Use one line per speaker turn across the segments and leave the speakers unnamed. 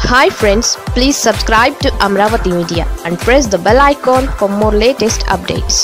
hi friends please subscribe to Amaravati media and press the bell icon for more latest updates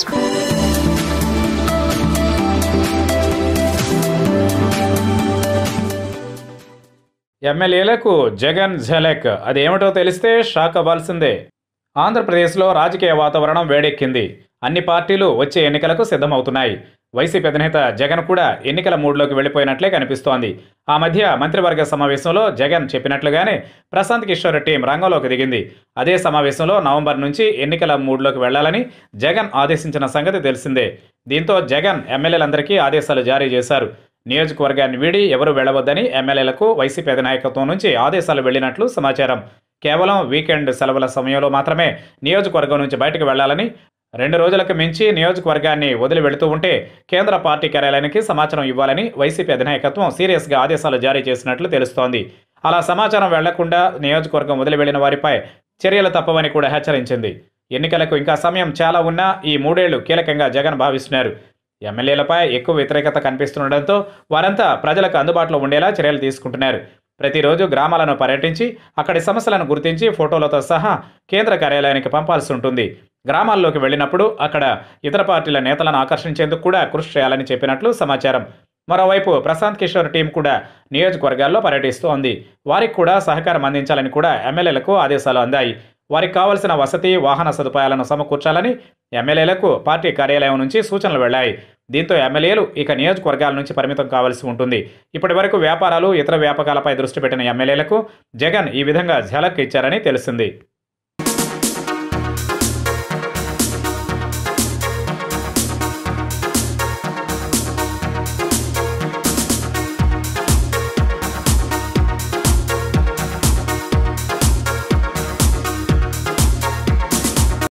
ఎమ్మెల్యేలకు జగన్ ఝలక్ అదేమిటో తెలిస్తే shock అవ్వాల్సిందే ఆంధ్రప్రదేశ్లో రాజకీయ వాతావరణం వేడెక్కింది అన్ని పార్టీలు వచ్చే ఎన్నికలకు సిద్ధమవుతున్నాయి వైసీపీ అధినేత జగన్ కూడా ఎన్నికల మూడ్లోకి వెళ్ళిపోయినట్లే కనిపిస్తోంది ఆ మధ్య మంత్రివర్గ సమావేశంలో జగన్ చెప్పినట్లుగానే ప్రశాంత్ కిషోర్ టీం రంగంలోకి దిగింది అదే సమావేశంలో నవంబర్ నుంచి ఎన్నికల మూడ్లోకి వెళ్లాలని జగన్ ఆదేశించిన సంగతి తెలిసిందే దీంతో జగన్ ఎమ్మెల్యేలందరికీ ఆదేశాలు జారీ చేశారు నియోజకవర్గాన్ని వీడి ఎవరు వెళ్లవద్దని ఎమ్మెల్యేలకు వైసీపీ అధినాయకత్వం నుంచి ఆదేశాలు వెళ్లినట్లు సమాచారం కేవలం వీకెండ్ సెలవుల సమయంలో మాత్రమే నియోజకవర్గం నుంచి బయటకు వెళ్లాలని రెండు రోజులకు మించి నియోజకవర్గాన్ని వదిలి వెళుతూ ఉంటే కేంద్ర పార్టీ కార్యాలయానికి సమాచారం ఇవ్వాలని వైసీపీ అధినాయకత్వం సీరియస్గా ఆదేశాలు జారీ చేసినట్లు తెలుస్తోంది అలా సమాచారం వెళ్లకుండా నియోజకవర్గం వదిలి వెళ్లిన వారిపై చర్యలు తప్పవని కూడా హెచ్చరించింది ఎన్నికలకు ఇంకా సమయం చాలా ఉన్నా ఈ మూడేళ్లు కీలకంగా జగన్ భావిస్తున్నారు ఎమ్మెల్యేలపై ఎక్కువ వ్యతిరేకత కనిపిస్తుండటంతో వారంతా ప్రజలకు అందుబాటులో ఉండేలా చర్యలు తీసుకుంటున్నారు ప్రతిరోజు గ్రామాలను పర్యటించి అక్కడి సమస్యలను గుర్తించి ఫోటోలతో సహా కేంద్ర కార్యాలయానికి పంపాల్సి ఉంటుంది గ్రామాల్లోకి వెళ్ళినప్పుడు అక్కడ ఇతర పార్టీల నేతలను ఆకర్షించేందుకు కూడా కృషి చేయాలని చెప్పినట్లు సమాచారం మరోవైపు ప్రశాంత్ కిషోర్ టీం కూడా నియోజకవర్గాల్లో పర్యటిస్తోంది వారికి కూడా సహకారం అందించాలని కూడా ఎమ్మెల్యేలకు ఆదేశాలు అందాయి వారికి కావలసిన వసతి వాహన సదుపాయాలను సమకూర్చాలని ఎమ్మెల్యేలకు పార్టీ కార్యాలయం నుంచి సూచనలు వెళ్లాయి దీంతో ఎమ్మెల్యేలు ఇక నియోజకవర్గాల నుంచి పరిమితం కావాల్సి ఉంటుంది ఇప్పటి వరకు వ్యాపారాలు ఇతర వ్యాపకాలపై దృష్టి పెట్టిన ఎమ్మెల్యేలకు జగన్ ఈ విధంగా ఝలక్ ఇచ్చారని తెలిసింది